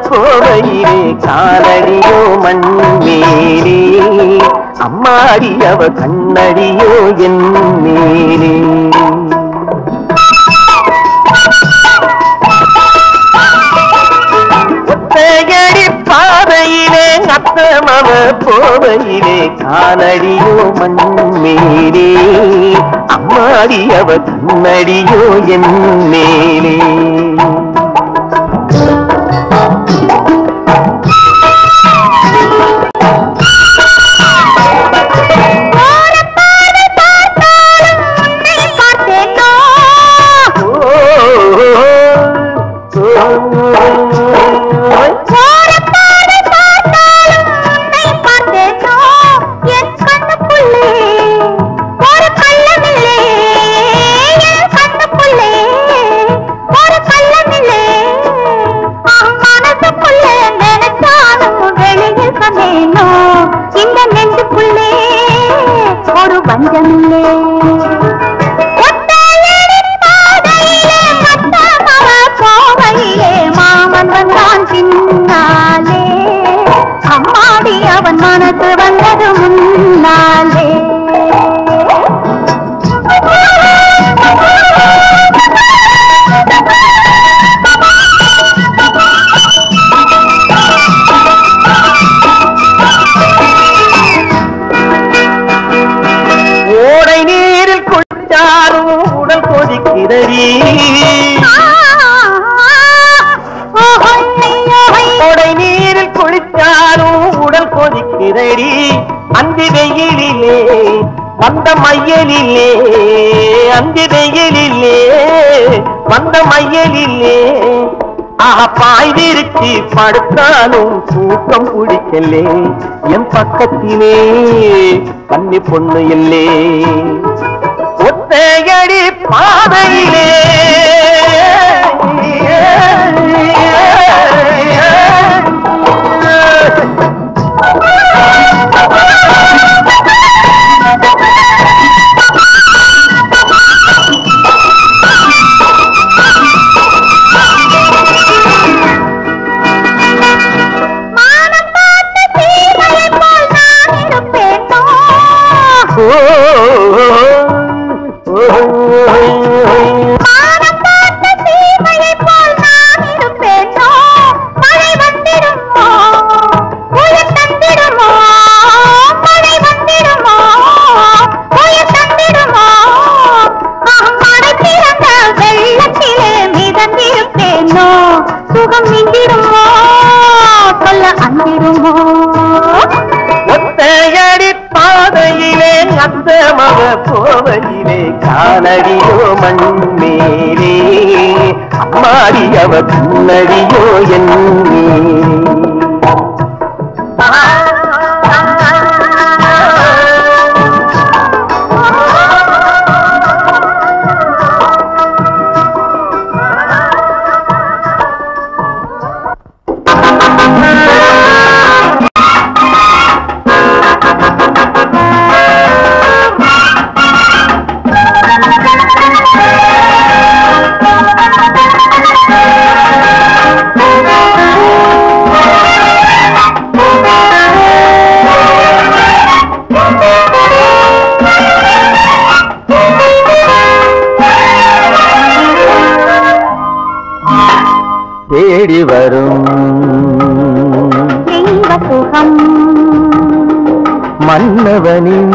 போவையிலே காலடியோ மண்மேலே அம்மாடி அவ கண்ணடியோ என் மேலே ஒத்தையடி பாதையிலே அத்தமவ போவையிலே காலடியோ மண்மேலே அம்மாடி அவ கண்ணடியோ என் மேலே இந்த நெஞ்சுக்குள்ளே ஒரு வஞ்சமில்லே ஒத்தையடி பாதையிலே மத்தமவ கோவையிலே மாமன் வந்தான் பின்னாலே அம்மாடி அவன் மனசு வந்தது முன்னாலே ஓடை நீரில் குளித்தாரும் உடல் கொதிக்கிறடி ஓடை நீரில் குளித்தாரும் உடல் கொதிக்கிறடி அந்தி வெயிலிலே வந்த மையலிலே அந்தி வெயிலிலே வந்த மையலிலே ஆஹா பாய்விரிச்சு படுத்தாலும் தூக்கம் பிடிக்கலே என் பக்கத்திலே கன்னி பொண்ணு இல்லே ஒத்தையடி பாதையிலே மானம் பார்த்த சீமையைப் போல் நான் இருப்பேனோ? மானம் பார்த்த சீமையைப் போல் நான் இருப்பேனோ? மழை வந்திடுமோ? உயிர் தந்திடுமோ? மழை வந்திடுமோ? உயிர் தந்திடுமோ? மழை பிறந்த வெள்ளத்திலே மிதந்திருப்பேனோ சுகம் நின்றிடுமோ சொல்ல அந்திடுமோ ஒத்தையடி பாதையிலே அந்த மக போவையிலே காலடியோ மண்மேலே அம்மாடி அவ கண்ணடியோ என் தேடி வரும் தெய்வ சுகம் மன்னவனின்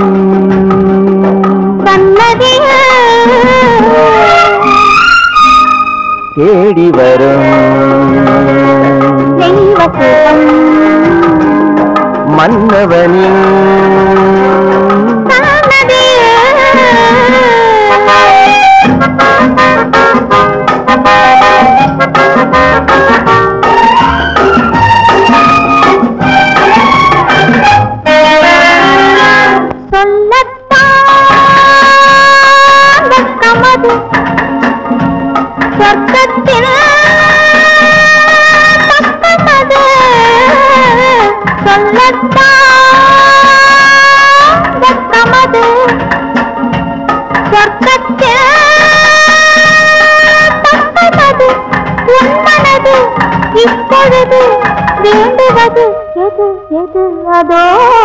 சன்னதியில் தேடி வரும் தெய்வ சுகம் மன்னவனின் சொல்லத்தான் வெட்கமது சொர்க்கத்தில் பக்கமது சொல்லத்தான் வெட்கமது சொர்க்கத்தில் பக்கமது உன் மனது இப்பொழுது அது எது எது அதோ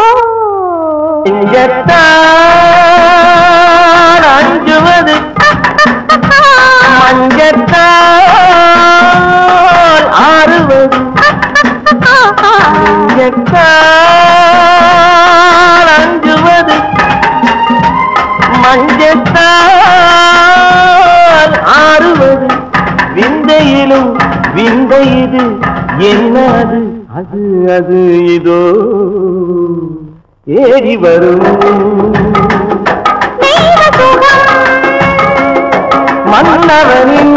இங்கத்தான் அஞ்சுவது மஞ்சத்தால் ஆறுவது இங்கத்தான் அஞ்சுவது மஞ்சத்தால் ஆறுவது விந்தையிலும் விந்தை இது என்ன அது அது அது இதோ ஏறி வரும் தெய்வ சுகம் மன்னவனின்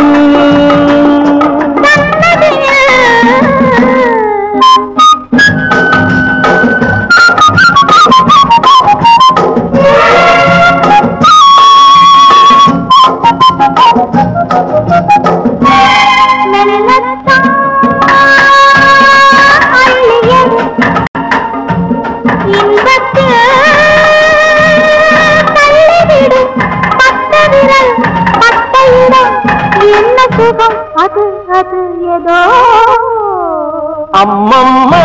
என்ன சுகம் அது அது ஏதோ அம்மம்மா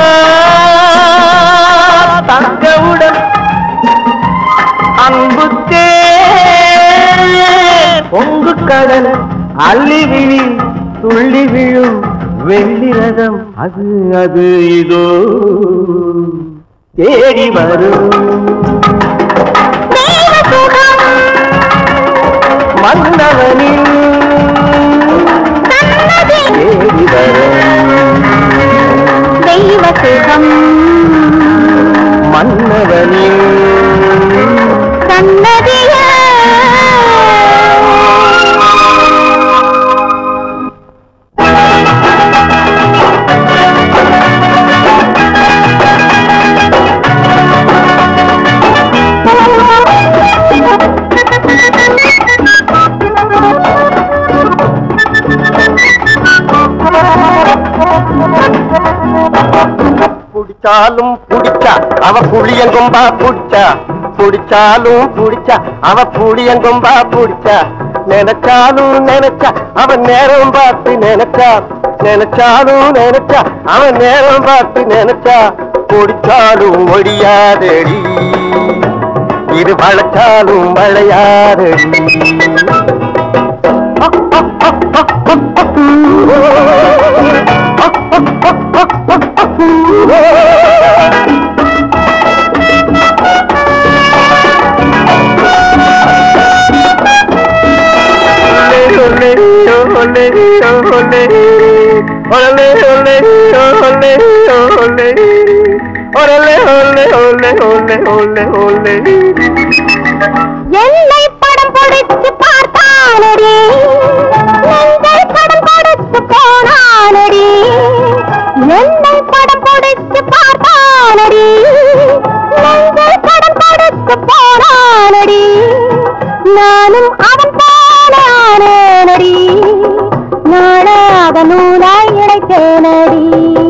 தங்கவுடன் அன்பு பொங்கு கடல் அள்ளி விழி துள்ளி விழும் வெள்ளி ரதம் அது அது இதோ தேடி வரும் தெய்வ சுகம் மன்னவனின் சன்னதி தேடி வரும் தெய்வ சுகம் மன்னவனின் சன்னதிய புடிச்சாலும் புடிச்சா அவ புளியங்கொம்பா புடிச்சா புடிச்சாலும் புடிச்சா அவ புளியங்கொம்பா புடிச்சா நினைச்சாலும் நினைச்சா அவன் நேரம் பார்த்து நினைச்சா நினைச்சாலும் நினைச்சா அவன் நேரம் பார்த்து நினைச்சா புடிச்சாலும் ஒடியாதடி இது வளைச்சாலும் வளையாதடி என்னை படம் பிடிச்சு பார்த்தானடி நெஞ்சை படம் கொடுத்து போனானடி என்னை படம் பிடிச்சு பார்த்தானடி நெஞ்சை படம் கொடுத்து போனானடி நானும் அவன் போல ஆனேனடி நாளாக நூலாய் இழைத்தேனடி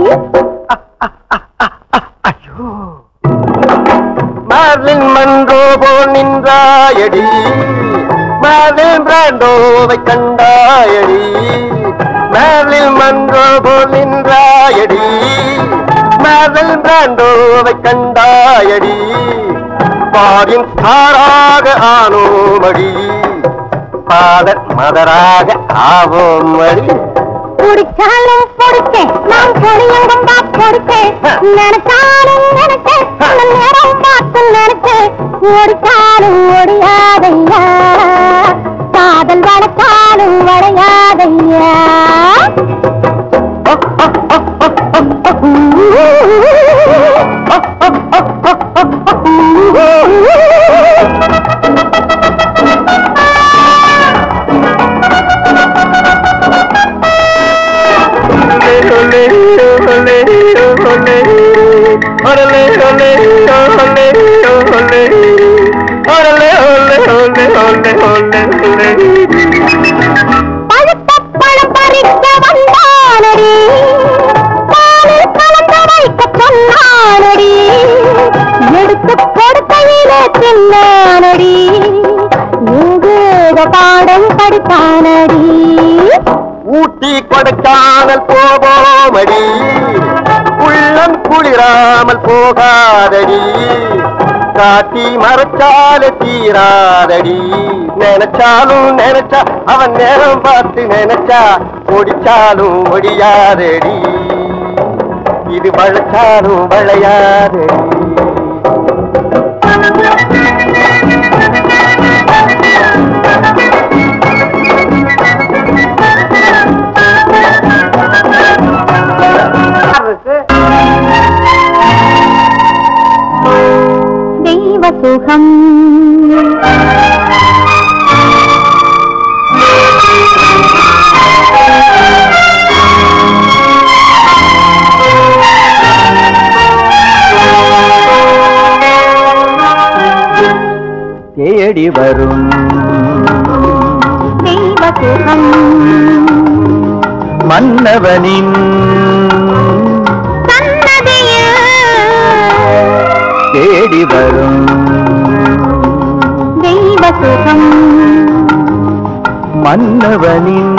மார்லின் மன்றோ போல் நின்றாயடி மார்லின் பிராண்டோவை கண்டாயடி மார்லின் மன்றோ போல் நின்றாயடி மார்லின் பிராண்டோவை கண்டாயடி பாரின் ஸ்டாராக ஆனோமடி பாடல் மதராக ஆவோமடி பிடிச்சாலும் பிடிச்சேன் நான் பொடியங்கும் தான் பிடிச்சேன் நினைச்சாலும் நினைச்சேன் அந்த நேரம் பார்த்து நினைச்சேன் ஓடிச்சாலும் ஓடியாதையா காதல் வளர்த்தாலும் வளையாதையா பழுத்த பழம் பறிக்க வந்தானடி பாலில் கலந்து வைக்க சொன்னானடி எடுத்து கொடுக்கையிலே தின்னானடி ஏதேதோ பாடம் படித்தானடி ஊட்டி கொடைக்கானல் போவோமடி உள்ளம் குளிராமல் போகாதடி காட்டி மறைச்சால தீராதடி நினைச்சாலும் நினைச்சா அவன் நேரம் பார்த்து நினைச்சா ஒடிச்சாலும் ஒடியாதடி இது வளைச்சாலும் வளையாதடி தெய்வ சுகம் தேடி வரும் தெய்வ சுகம் மன்னவனின் சன்னதியில் தேடி வரும் தெய்வ சுகம் மன்னவனின்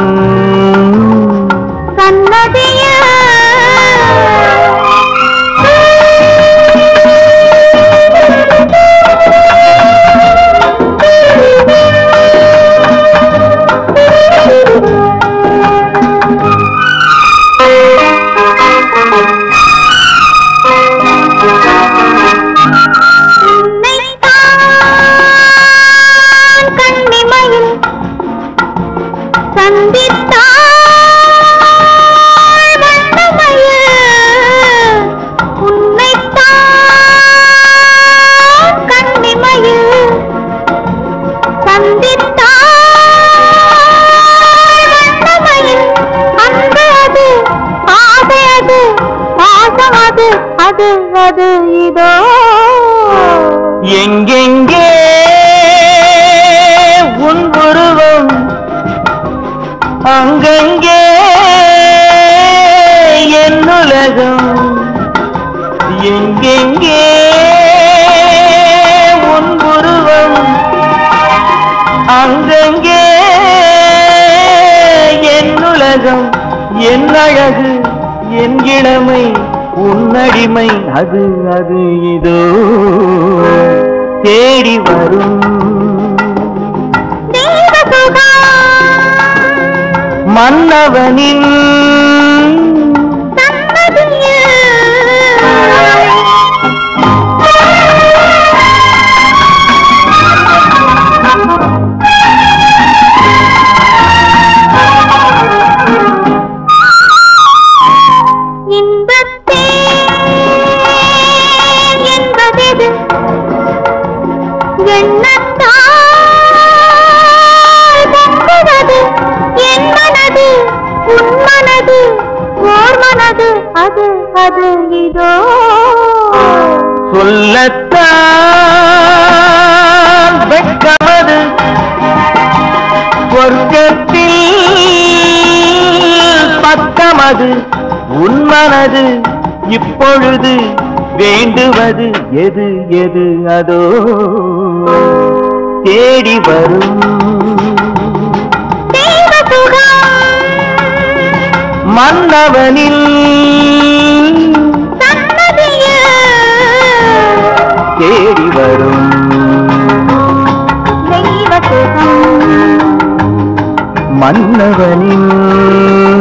உன்னைத்தான் கண்ணிமையில் சந்தித்தாள் வண்ணமயில். உன்னைத்தான் கண்ணிமையில் சந்தித்தாள் வண்ணமயில். அன்பு அது, ஆசை அது, பாசம் அது, அது அது இதோ எங்கெங்கே உன் உருவம் அங்கங்கே என் உலகம் எங்கெங்கே உன் உருவம் அங்கங்கே என் உலகம் என் அழகு என் இளமை உன்னடிமை அது அது இதோ தேடி வரும் தெய்வசுகம் மன்னவனின் இன்பத்தே என்பதெது எண்ணத்தால் பொங்குவது என் மனது உன் மனது ஓர் மனது அது அது இதோ சொல்லத்தான் வெட்கமது சொர்க்கத்தில் பக்கமது உன் மனது இப்பொழுது வேண்டுவது எது எது அதோ தேடி வரும் தெய்வசுகம் மன்னவனில் சன்னதியில் தேடி வரும் தெய்வசுகம் மன்னவனில்